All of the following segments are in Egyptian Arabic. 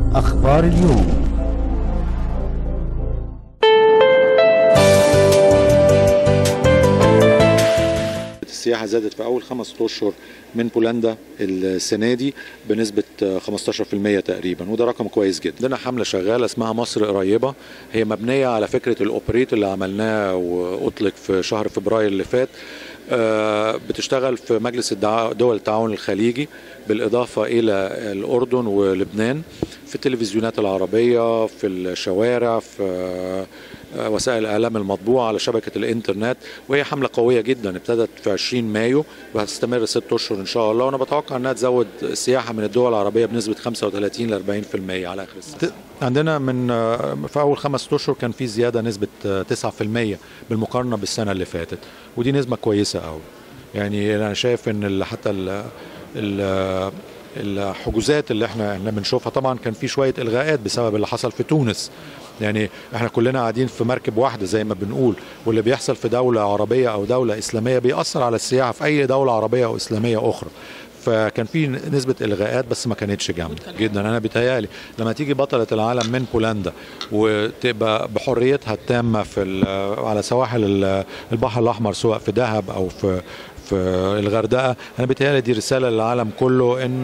أخبار اليوم السياحة زادت في أول خمس أشهر من بولندا السنة دي بنسبة 15% تقريبا وده رقم كويس جدا عندنا حملة شغالة اسمها مصر قريبة هي مبنية على فكرة الأوبريت اللي عملناه وأطلق في شهر فبراير اللي فات بتشتغل في مجلس دول التعاون الخليجي بالإضافة إلى الأردن ولبنان في التلفزيونات العربية في الشوارع في وسائل الاعلام المطبوعه على شبكه الانترنت وهي حمله قويه جدا ابتدت في 20 مايو وهتستمر ست اشهر ان شاء الله وانا بتوقع انها تزود السياحه من الدول العربيه بنسبه 35 ل 40% على اخر السنه. عندنا من في اول خمس اشهر كان في زياده نسبه 9% بالمقارنه بالسنه اللي فاتت ودي نسبه كويسه قوي. يعني انا شايف ان حتى ال ال الحجوزات اللي احنا احنا بنشوفها طبعا كان في شويه الغاءات بسبب اللي حصل في تونس يعني احنا كلنا قاعدين في مركب واحده زي ما بنقول واللي بيحصل في دوله عربيه او دوله اسلاميه بيأثر على السياحه في اي دوله عربيه او اسلاميه اخرى فكان في نسبة إلغاءات بس ما كانتش جامدة جدا أنا بيتهيألي لما تيجي بطلة العالم من بولندا وتبقى بحريتها التامة في على سواحل البحر الأحمر سواء في دهب أو في في الغردقه انا بيتهيألي دي رساله للعالم كله ان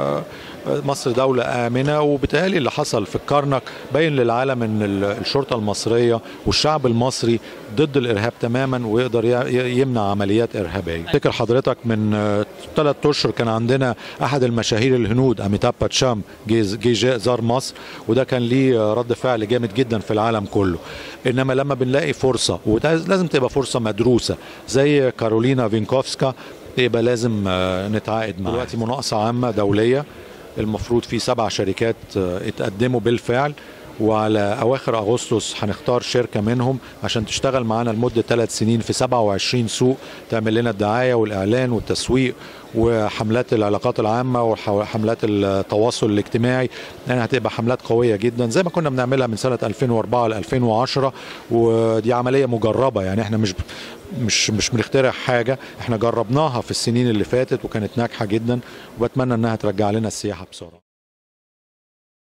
مصر دولة آمنة وبالتالي اللي حصل في الكرنك بين للعالم ان الشرطة المصرية والشعب المصري ضد الإرهاب تماما ويقدر يمنع عمليات إرهابية فكر حضرتك من ثلاث أشهر كان عندنا أحد المشاهير الهنود أميتاب باتشام جه زار مصر وده كان ليه رد فعل جامد جدا في العالم كله إنما لما بنلاقي فرصة ولازم تبقى فرصة مدروسة زي كارولينا فينكوفسكا يبقى لازم نتعاقد معاها دلوقتي مناقصة عامة دولية المفروض في سبع شركات اتقدموا بالفعل وعلى اواخر اغسطس هنختار شركه منهم عشان تشتغل معانا لمده ثلاث سنين في 27 سوق تعمل لنا الدعايه والاعلان والتسويق وحملات العلاقات العامه وحملات التواصل الاجتماعي يعني هتبقى حملات قويه جدا زي ما كنا بنعملها من سنه 2004 ل 2010 ودي عمليه مجربه يعني احنا مش مش مش بنخترع حاجه احنا جربناها في السنين اللي فاتت وكانت ناجحه جدا وبتمنى انها ترجع لنا السياحه بسرعه